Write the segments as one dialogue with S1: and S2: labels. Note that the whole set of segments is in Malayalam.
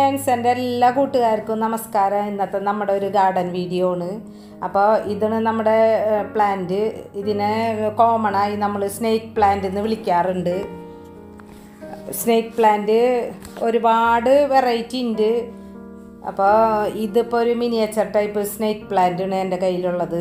S1: ഫ്രണ്ട്സ് എൻ്റെ എല്ലാ കൂട്ടുകാർക്കും നമസ്കാരം ഇന്നത്തെ നമ്മുടെ ഒരു ഗാർഡൻ വീഡിയോ ആണ് അപ്പോൾ ഇതാണ് നമ്മുടെ പ്ലാന്റ് ഇതിനെ കോമൺ ആയി നമ്മൾ സ്നേക്ക് പ്ലാന്റ് എന്ന് വിളിക്കാറുണ്ട് സ്നേക്ക് പ്ലാന്റ് ഒരുപാട് വെറൈറ്റി ഉണ്ട് അപ്പോൾ ഇതിപ്പോൾ ഒരു മിനിയേച്ചർ ടൈപ്പ് സ്നേക്ക് പ്ലാന്റ് ആണ് എൻ്റെ കയ്യിലുള്ളത്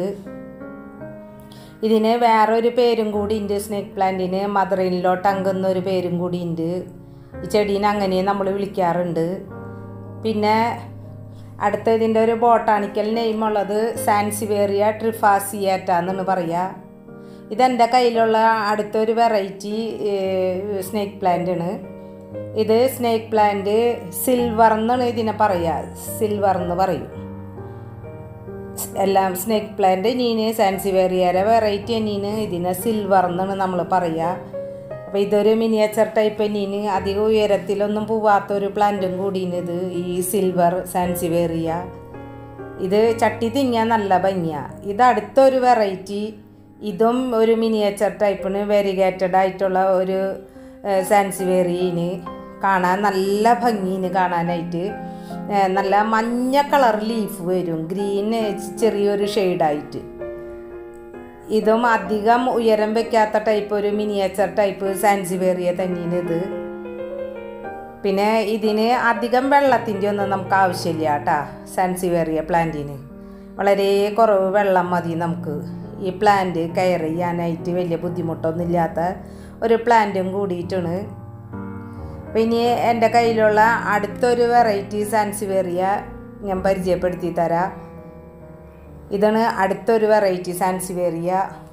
S1: ഇതിന് വേറൊരു പേരും കൂടി ഉണ്ട് സ്നേക്ക് പ്ലാന്റിന് മദർ ഇൻലോ ടങ്ക് എന്നൊരു പേരും കൂടി ഉണ്ട് ഈ ചെടീനെ അങ്ങനെ നമ്മൾ വിളിക്കാറുണ്ട് പിന്നെ അടുത്ത ഇതിൻ്റെ ഒരു ബോട്ടാണിക്കൽ നെയിം ഉള്ളത് സാൻസിവേറിയ ട്രിഫാസിയേറ്റ എന്നാണ് പറയുക ഇതെൻ്റെ കയ്യിലുള്ള അടുത്തൊരു വെറൈറ്റി സ്നേക്ക് പ്ലാന്റ് ആണ് ഇത് സ്നേക്ക് പ്ലാന്റ് സിൽവർ എന്നാണ് ഇതിനെ പറയുക സിൽവർ എന്ന് പറയും എല്ലാം സ്നേക്ക് പ്ലാന്റ് നീന് സാൻസിവേറിയരെ വെറൈറ്റി നീന് ഇതിനെ സിൽവർ എന്നാണ് നമ്മൾ പറയുക അപ്പോൾ ഇതൊരു മിനിയേച്ചർ ടൈപ്പ് നീന് അധികം ഉയരത്തിലൊന്നും പോവാത്തൊരു പ്ലാന്റും കൂടിയാണ് ഇത് ഈ സിൽവർ സാൻസിവേറിയ ഇത് ചട്ടി തിങ്ങാൻ നല്ല ഭംഗിയാണ് ഇത് അടുത്തൊരു വെറൈറ്റി ഇതും ഒരു മിനിയേച്ചർ ടൈപ്പിന് വെരിഗേറ്റഡ് ആയിട്ടുള്ള ഒരു സാൻസിവേറിയന് കാണാൻ നല്ല ഭംഗിന് കാണാനായിട്ട് നല്ല മഞ്ഞ കളർ ലീഫ് വരും ഗ്രീൻ ചെറിയൊരു ഷെയ്ഡായിട്ട് ഇതും അധികം ഉയരം വെക്കാത്ത ടൈപ്പ് ഒരു മിനിയേച്ചർ ടൈപ്പ് സാൻസിവേറിയ തന്നെയാണ് ഇത് പിന്നെ ഇതിന് അധികം വെള്ളത്തിൻ്റെ ഒന്നും നമുക്ക് ആവശ്യമില്ല കേട്ടാ സാൻസിവേറിയ പ്ലാന്റിന് വളരെ കുറവ് വെള്ളം മതി നമുക്ക് ഈ പ്ലാന്റ് കെയർ ചെയ്യാനായിട്ട് വലിയ ബുദ്ധിമുട്ടൊന്നുമില്ലാത്ത ഒരു പ്ലാന്റും കൂടിയിട്ടാണ് അപ്പം ഇനി എൻ്റെ കയ്യിലുള്ള അടുത്തൊരു വെറൈറ്റി സാൻസിവേറിയ ഞാൻ പരിചയപ്പെടുത്തി തരാം ഇതാണ് അടുത്തൊരു വെറൈറ്റി സാൻസിവേറിയ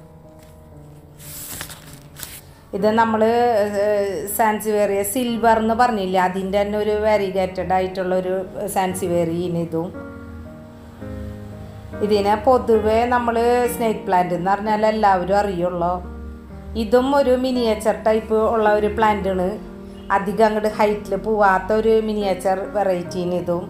S1: ഇത് നമ്മൾ സാൻസിവേറിയ സിൽവർ എന്ന് പറഞ്ഞില്ല അതിൻ്റെ തന്നെ ഒരു വെരിഗേറ്റഡ് ആയിട്ടുള്ള ഒരു സാൻസിവേറിയൻ ഇതും ഇതിനെ പൊതുവെ നമ്മൾ സ്നേക്ക് പ്ലാന്റ് എന്ന് പറഞ്ഞാൽ എല്ലാവരും അറിയുള്ളൂ ഇതും ഒരു മിനിയേച്ചർ ടൈപ്പ് ഉള്ള ഒരു പ്ലാന്റാണ് അധികം അങ്ങോട്ട് ഹൈറ്റിൽ പോവാത്ത ഒരു മിനിയേച്ചർ വെറൈറ്റീന് ഇതും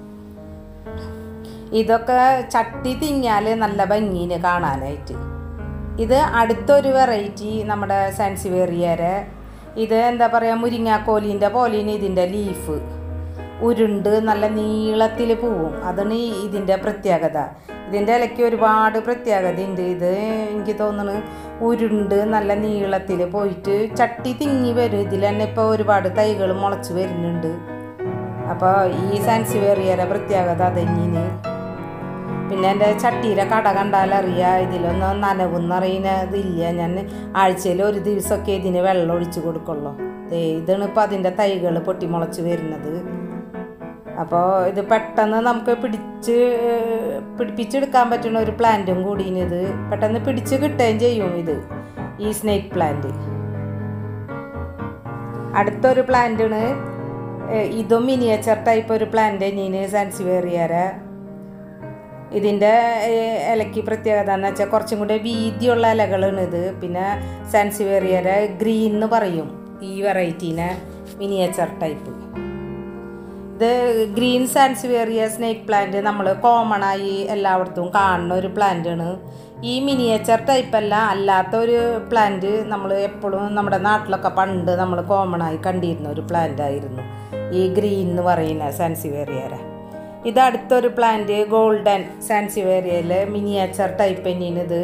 S1: ഇതൊക്കെ ചട്ടി തിങ്ങിയാൽ നല്ല ഭംഗിന് കാണാനായിട്ട് ഇത് അടുത്തൊരു വെറൈറ്റി നമ്മുടെ സാൻസിവേറിയരെ ഇത് എന്താ പറയുക മുരിങ്ങാക്കോലിൻ്റെ പോലെയാണ് ഇതിൻ്റെ ലീഫ് ഉരുണ്ട് നല്ല നീളത്തിൽ പോവും അതാണ് ഇതിൻ്റെ പ്രത്യേകത ഇതിൻ്റെ ഇലയ്ക്ക് ഒരുപാട് പ്രത്യേകത ഉണ്ട് ഇത് എനിക്ക് തോന്നുന്നു ഉരുണ്ട് നല്ല നീളത്തിൽ പോയിട്ട് ചട്ടി തിങ്ങി വരും ഇതിൽ തന്നെ ഇപ്പോൾ ഒരുപാട് തൈകൾ മുളച്ച് വരുന്നുണ്ട് അപ്പോൾ ഈ സാൻസിവേറിയയുടെ പ്രത്യേകത അതഞ്ഞിന് പിന്നെ എൻ്റെ ചട്ടിയിലെ കട കണ്ടാലറിയാം ഇതിലൊന്നും നനവെന്നറിയുന്നതില്ല ഞാൻ ആഴ്ചയിൽ ഒരു ദിവസമൊക്കെ ഇതിന് വെള്ളം ഒഴിച്ച് കൊടുക്കുള്ളൂ ദേ ഇതാണ് ഇപ്പോൾ അതിൻ്റെ തൈകൾ പൊട്ടിമുളച്ച് വരുന്നത് അപ്പോൾ ഇത് പെട്ടെന്ന് നമുക്ക് പിടിച്ച് പിടിപ്പിച്ചെടുക്കാൻ പറ്റുന്ന ഒരു പ്ലാന്റും കൂടിയാണ് ഇത് പെട്ടെന്ന് പിടിച്ച് കിട്ടുകയും ചെയ്യും ഇത് ഈ സ്നേക്ക് പ്ലാന്റ് അടുത്തൊരു പ്ലാന്റാണ് ഇതും മിനിയേച്ചർ ടൈപ്പ് ഒരു പ്ലാന്റ് തന്നെയാണ് സാൻസിവേറിയരെ ഇതിൻ്റെ ഇലയ്ക്ക് പ്രത്യേകത എന്ന് വെച്ചാൽ കുറച്ചും കൂടെ വീതിയുള്ള ഇലകളാണ് ഇത് പിന്നെ സാൻസിവേറിയരെ ഗ്രീൻ എന്ന് പറയും ഈ വെറൈറ്റീനെ മിനിയേച്ചർ ടൈപ്പ് ഇത് ഗ്രീൻ സാൻസിവേറിയ സ്നേക്ക് പ്ലാന്റ് നമ്മൾ കോമൺ ആയി എല്ലായിടത്തും കാണുന്ന ഒരു പ്ലാന്റാണ് ഈ മിനിയേച്ചർ ടൈപ്പ് അല്ല അല്ലാത്ത ഒരു പ്ലാന്റ് നമ്മൾ എപ്പോഴും നമ്മുടെ നാട്ടിലൊക്കെ പണ്ട് നമ്മൾ കോമൺ ആയി കണ്ടിരുന്ന ഒരു പ്ലാന്റ് ആയിരുന്നു ഈ ഗ്രീൻ എന്ന് പറയുന്ന സാൻസിവേറിയരെ ഇത് അടുത്തൊരു പ്ലാന്റ് ഗോൾഡൻ സാൻസിവേറിയയിലെ മിനിയേച്ചർ ടൈപ്പ് തന്നെയാണ് ഇത്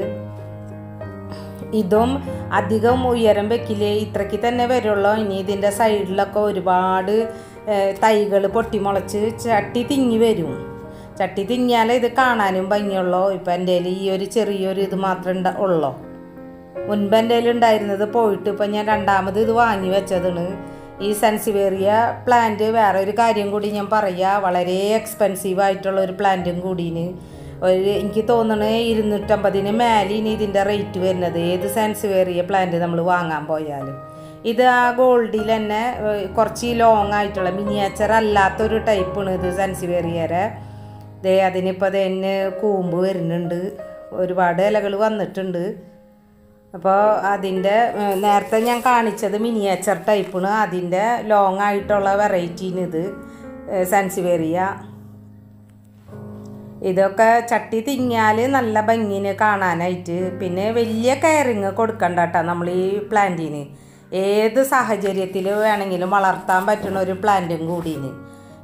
S1: ഇതും അധികം ഉയരം വെക്കില്ലേ ഇത്രയ്ക്ക് തന്നെ വരുള്ളൂ ഇനി ഇതിൻ്റെ സൈഡിലൊക്കെ ഒരുപാട് തൈകൾ പൊട്ടിമുളച്ച് ചട്ടി തിങ്ങി വരും ചട്ടി തിങ്ങിയാലേ ഇത് കാണാനും ഭംഗിയുള്ളൂ ഇപ്പം എൻ്റെ ഈ ഒരു ചെറിയൊരു ഇത് മാത്രം ഉണ്ട ഉള്ളൂ മുൻപ് എൻ്റെ ഉണ്ടായിരുന്നത് പോയിട്ട് ഇപ്പം ഞാൻ രണ്ടാമത് ഇത് വാങ്ങി വെച്ചതാണ് ഈ സൻസിവേറിയ പ്ലാന്റ് വേറെ ഒരു കാര്യം കൂടി ഞാൻ പറയുക വളരെ എക്സ്പെൻസീവ് ആയിട്ടുള്ള ഒരു പ്ലാന്റും കൂടിന് ഒരു എനിക്ക് തോന്നണത് ഇരുന്നൂറ്റമ്പതിന് മേലെ ഇനി ഇതിൻ്റെ റേറ്റ് വരുന്നത് ഏത് സാൻസിവേറിയ പ്ലാന്റ് നമ്മൾ വാങ്ങാൻ പോയാലും ഇത് ആ ഗോൾഡിൽ തന്നെ കുറച്ച് ലോങ് ആയിട്ടുള്ള മിനിയേച്ചർ അല്ലാത്തൊരു ടൈപ്പാണ് ഇത് സാൻസിവേറിയരെ ദേ അതിനിപ്പോൾ തന്നെ കൂമ്പ് വരുന്നുണ്ട് ഒരുപാട് ഇലകൾ വന്നിട്ടുണ്ട് അപ്പോൾ അതിൻ്റെ നേരത്തെ ഞാൻ കാണിച്ചത് മിനിയേച്ചർ ടൈപ്പാണ് അതിൻ്റെ ലോങ് ആയിട്ടുള്ള വെറൈറ്റീന് ഇത് സാൻസിവേറിയ ഇതൊക്കെ ചട്ടി തിങ്ങിയാൽ നല്ല ഭംഗിന് കാണാനായിട്ട് പിന്നെ വലിയ കെയറിങ് കൊടുക്കണ്ട കേട്ടോ നമ്മൾ ഈ പ്ലാന്റിന് ഏത് സാഹചര്യത്തിൽ വേണമെങ്കിലും വളർത്താൻ പറ്റുന്ന ഒരു പ്ലാന്റും കൂടിന്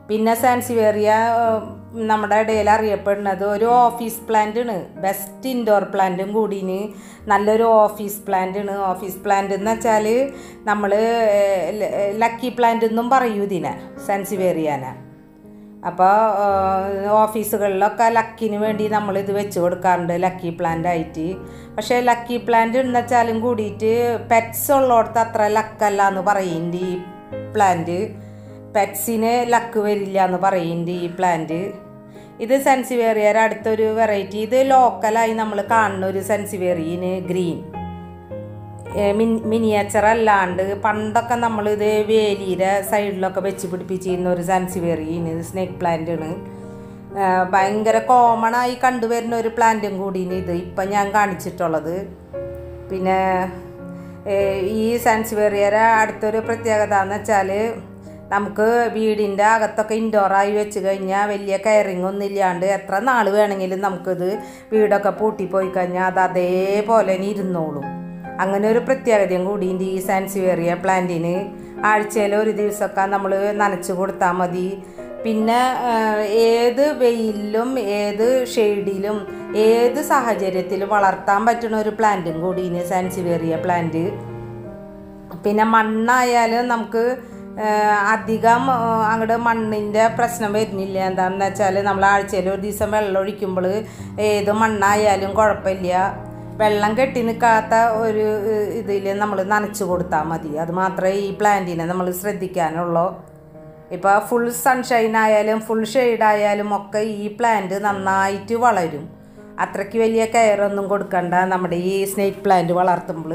S1: പിന്നെ സാൻസിവേറിയ നമ്മുടെ ഇടയിൽ അറിയപ്പെടുന്നത് ഒരു ഓഫീസ് പ്ലാന്റ് ആണ് ബെസ്റ്റ് ഇൻഡോർ പ്ലാന്റും കൂടിന് നല്ലൊരു ഓഫീസ് പ്ലാന്റ് ആണ് ഓഫീസ് പ്ലാന്റ് എന്ന് വെച്ചാൽ നമ്മൾ ലക്കി പ്ലാന്റ് എന്നും പറയൂ ഇതിനെ സാൻസിവേറിയാനെ അപ്പോൾ ഓഫീസുകളിലൊക്കെ ലക്കിന് വേണ്ടി നമ്മൾ ഇത് വെച്ച് കൊടുക്കാറുണ്ട് ലക്കി പ്ലാന്റ് ആയിട്ട് പക്ഷേ ലക്കി പ്ലാന്റ് എന്ന് വെച്ചാലും കൂടിയിട്ട് പെറ്റ്സ് ഉള്ളിടത്ത് അത്ര ലക്കല്ല എന്ന് പറയുന്നുണ്ട് ഈ പ്ലാന്റ് പെറ്റ്സിന് ലക്ക് വരില്ല എന്ന് പറയുന്നുണ്ട് ഈ പ്ലാന്റ് ഇത് സെൻസിവേറിയയുടെ അടുത്തൊരു വെറൈറ്റി ഇത് ലോക്കലായി നമ്മൾ കാണുന്ന ഒരു സെൻസിവേറിയന് ഗ്രീൻ മിനിയേച്ചർ അല്ലാണ്ട് പണ്ടൊക്കെ നമ്മൾ ഇത് വേലിയുടെ സൈഡിലൊക്കെ വെച്ച് പിടിപ്പിച്ചിരുന്ന ഒരു സാൻസിവേറിയന് സ്നേക്ക് പ്ലാന്റ് ആണ് ഭയങ്കര കോമൺ ആയി കണ്ടുവരുന്ന ഒരു പ്ലാന്റും കൂടിയാണ് ഇത് ഇപ്പം ഞാൻ കാണിച്ചിട്ടുള്ളത് പിന്നെ ഈ സാൻസിവേറിയയുടെ അടുത്തൊരു പ്രത്യേകത എന്ന് വെച്ചാൽ നമുക്ക് വീടിൻ്റെ അകത്തൊക്കെ ഇൻഡോറായി വെച്ച് കഴിഞ്ഞാൽ വലിയ കയറിങ് ഒന്നും ഇല്ലാണ്ട് എത്ര നാൾ വേണമെങ്കിലും നമുക്കിത് വീടൊക്കെ പൂട്ടിപ്പോയി കഴിഞ്ഞാൽ അത് അതേപോലെ തന്നെ ഇരുന്നോളും അങ്ങനെ ഒരു പ്രത്യേകതയും കൂടിയുണ്ട് ഈ സാൻസിവേറിയ പ്ലാന്റിന് ആഴ്ചയിൽ ഒരു ദിവസമൊക്കെ നമ്മൾ നനച്ച് കൊടുത്താൽ മതി പിന്നെ ഏത് വെയിലും ഏത് ഷെയ്ഡിലും ഏത് സാഹചര്യത്തിലും വളർത്താൻ പറ്റുന്ന ഒരു പ്ലാന്റും കൂടിയാണ് സാൻസിവേറിയ പ്ലാന്റ് പിന്നെ മണ്ണായാലും നമുക്ക് അധികം അങ്ങോട്ട് മണ്ണിൻ്റെ പ്രശ്നം വരുന്നില്ല എന്താണെന്ന് വെച്ചാൽ നമ്മൾ ആഴ്ചയിൽ ഒരു ദിവസം വെള്ളം ഒഴിക്കുമ്പോൾ ഏത് മണ്ണായാലും കുഴപ്പമില്ല വെള്ളം കെട്ടി നിൽക്കാത്ത ഒരു ഇതിൽ നമ്മൾ നനച്ചു കൊടുത്താൽ മതി അത് മാത്രമേ ഈ പ്ലാന്റിനെ നമ്മൾ ശ്രദ്ധിക്കാനുള്ളൂ ഇപ്പോൾ ഫുൾ സൺഷൈൻ ആയാലും ഫുൾ ഷെയ്ഡ് ആയാലും ഒക്കെ ഈ പ്ലാന്റ് നന്നായിട്ട് വളരും അത്രയ്ക്ക് വലിയ കെയറൊന്നും കൊടുക്കണ്ട നമ്മുടെ ഈ സ്നേക്ക് പ്ലാന്റ് വളർത്തുമ്പോൾ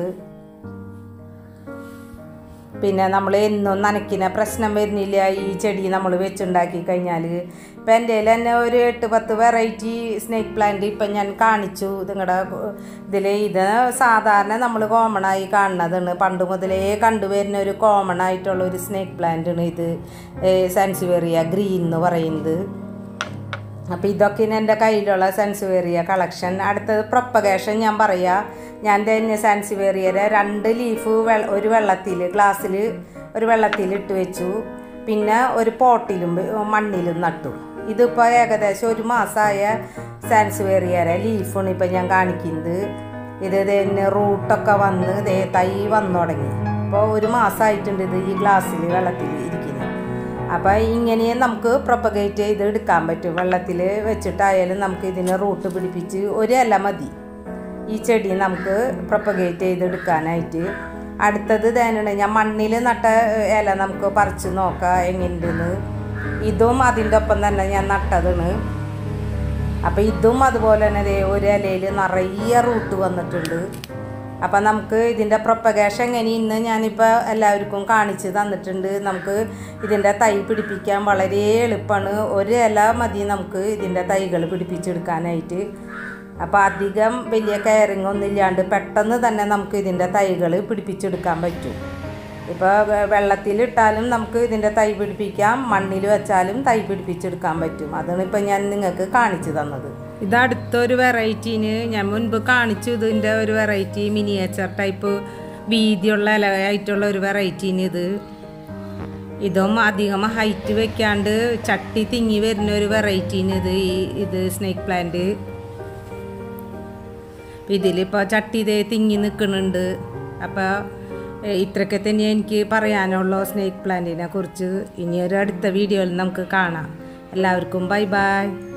S1: പിന്നെ നമ്മൾ എന്നും നനയ്ക്കുന്ന പ്രശ്നം വരുന്നില്ല ഈ ചെടി നമ്മൾ വെച്ചുണ്ടാക്കി കഴിഞ്ഞാൽ ഇപ്പം എൻ്റെ തന്നെ ഒരു എട്ട് പത്ത് വെറൈറ്റി സ്നേക്ക് പ്ലാന്റ് ഇപ്പം ഞാൻ കാണിച്ചു നിങ്ങളുടെ ഇതിൽ ഇത് സാധാരണ നമ്മൾ കോമൺ ആയി കാണുന്നതാണ് പണ്ട് മുതലേ കണ്ടുവരുന്ന ഒരു കോമൺ ആയിട്ടുള്ള ഒരു സ്നേക്ക് പ്ലാന്റ് ആണ് ഇത് സാൻസിവേറിയ ഗ്രീൻ എന്ന് പറയുന്നത് അപ്പോൾ ഇതൊക്കെയാണ് എൻ്റെ കയ്യിലുള്ള സാൻസിവേറിയ കളക്ഷൻ അടുത്തത് പ്രൊപ്പഗേഷൻ ഞാൻ പറയാം ഞാൻ തന്നെ സാൻസിവേറിയയുടെ രണ്ട് ലീഫ് വെ ഒരു വെള്ളത്തിൽ ഗ്ലാസ്സിൽ ഒരു വെള്ളത്തിൽ ഇട്ട് വെച്ചു പിന്നെ ഒരു പോട്ടിലും മണ്ണിലും നട്ടു ഇതിപ്പോൾ ഏകദേശം ഒരു മാസമായ സാൻസിവേറിയയുടെ ലീഫാണ് ഇപ്പം ഞാൻ കാണിക്കുന്നത് ഇത് തന്നെ റൂട്ടൊക്കെ വന്ന് ദേ തൈ വന്നു തുടങ്ങി അപ്പോൾ ഒരു മാസമായിട്ടുണ്ട് ഇത് ഈ ഗ്ലാസ്സിൽ വെള്ളത്തിൽ ഇരിക്കുന്നത് അപ്പോൾ ഇങ്ങനെ നമുക്ക് പ്രൊപ്പഗേറ്റ് ചെയ്ത് എടുക്കാൻ പറ്റും വെള്ളത്തിൽ വെച്ചിട്ടായാലും നമുക്ക് ഇതിന് റൂട്ട് പിടിപ്പിച്ച് ഒരു ഇല മതി ഈ ചെടി നമുക്ക് പ്രൊപ്പഗേറ്റ് ചെയ്തെടുക്കാനായിട്ട് അടുത്തത് തന്നെയാണ് ഞാൻ മണ്ണിൽ നട്ട ഇല നമുക്ക് പറിച്ച് നോക്കാം എങ്ങനെയുണ്ടെന്ന് ഇതും അതിൻ്റെ ഒപ്പം തന്നെ ഞാൻ നട്ടതാണ് അപ്പോൾ ഇതും അതുപോലെ തന്നെ ദേ ഒരു ഇലയിൽ നിറയെ റൂട്ട് വന്നിട്ടുണ്ട് അപ്പം നമുക്ക് ഇതിൻ്റെ പ്രൊപ്പഗേഷൻ എങ്ങനെ ഇന്ന് ഞാനിപ്പോൾ എല്ലാവർക്കും കാണിച്ച് തന്നിട്ടുണ്ട് നമുക്ക് ഇതിൻ്റെ തൈ പിടിപ്പിക്കാൻ വളരെ എളുപ്പമാണ് ഒരു ഇല മതി നമുക്ക് ഇതിൻ്റെ തൈകൾ പിടിപ്പിച്ചെടുക്കാനായിട്ട് അപ്പോൾ അധികം വലിയ കെയറിങ് ഒന്നും ഇല്ലാണ്ട് പെട്ടെന്ന് തന്നെ നമുക്ക് ഇതിൻ്റെ തൈകൾ പിടിപ്പിച്ചെടുക്കാൻ പറ്റും ഇപ്പോൾ വെള്ളത്തിലിട്ടാലും നമുക്ക് ഇതിൻ്റെ തൈ പിടിപ്പിക്കാം മണ്ണിൽ വെച്ചാലും തൈ പിടിപ്പിച്ചെടുക്കാൻ പറ്റും അതാണ് ഇപ്പം ഞാൻ നിങ്ങൾക്ക് കാണിച്ചു തന്നത് ഇത് അടുത്തൊരു വെറൈറ്റീന് ഞാൻ മുൻപ് കാണിച്ചു ഇതിൻ്റെ ഒരു വെറൈറ്റി മിനിയേച്ചർ ടൈപ്പ് വീതിയുള്ള ഇലയായിട്ടുള്ള ഒരു വെറൈറ്റീന് ഇത് ഇതും അധികം ഹൈറ്റ് വെക്കാണ്ട് ചട്ടി തിങ്ങി വരുന്ന ഒരു വെറൈറ്റീന് ഇത് ഈ ഇത് സ്നേക്ക് പ്ലാന്റ് ഇതിലിപ്പോൾ ചട്ടി ഇതേ തിങ്ങി നിൽക്കുന്നുണ്ട് അപ്പോൾ ഇത്രയൊക്കെ തന്നെ എനിക്ക് പറയാനുള്ളൂ സ്നേക്ക് പ്ലാന്റിനെ കുറിച്ച് ഇനി ഒരു അടുത്ത വീഡിയോയിൽ നമുക്ക് കാണാം എല്ലാവർക്കും ബൈ ബൈ